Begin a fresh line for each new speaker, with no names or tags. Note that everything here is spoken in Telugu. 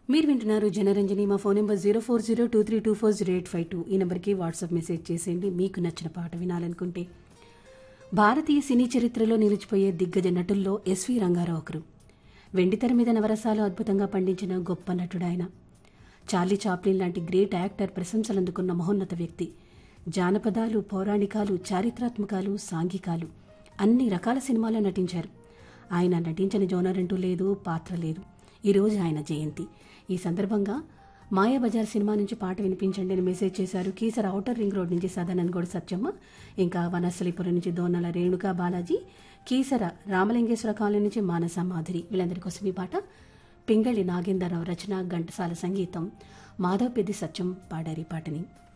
మీరు వింటున్నారు జనరంజని మా phone number zero four zero two three two four zero eight five two ఈ నెంబర్కి వాట్సాప్ మెసేజ్ చేసేయండి మీకు నచ్చిన పాట వినాలనుకుంటే భారతీయ సినీ చరిత్రలో నిలిచిపోయే దిగ్గజ నటుల్లో ఎస్వి రంగారావు ఒకరు వెండితెర మీద నవరసాలు అద్భుతంగా పండించిన గొప్ప నటుడు ఆయన చార్లీ చాప్లిన్ లాంటి గ్రేట్ యాక్టర్ ప్రశంసలు అందుకున్న మహోన్నత వ్యక్తి జానపదాలు పౌరాణికాలు చారిత్రాత్మకాలు సాంఘికాలు అన్ని రకాల సినిమాల్లో నటించారు ఆయన నటించని జోనర్ అంటూ లేదు పాత్ర లేదు ఈరోజు ఆయన జయంతి ఈ సందర్భంగా మాయాబజార్ సినిమా నుంచి పాట వినిపించండి అని మెసేజ్ చేశారు కీసర ఔటర్ రింగ్ రోడ్ నుంచి సదానందగౌడ సత్యమ్మ ఇంకా వనస్థలిపురం నుంచి దోనల రేణుకా బాలాజీ కీసర రామలింగేశ్వర కాలనీ నుంచి మానస మాధురి వీళ్ళందరి కోసం ఈ పాట పింగళి నాగేంద్రరావు రచన ఘంటసాల సంగీతం మాధవ్ పెద్ది సత్యం పాడారు ఈ పాటని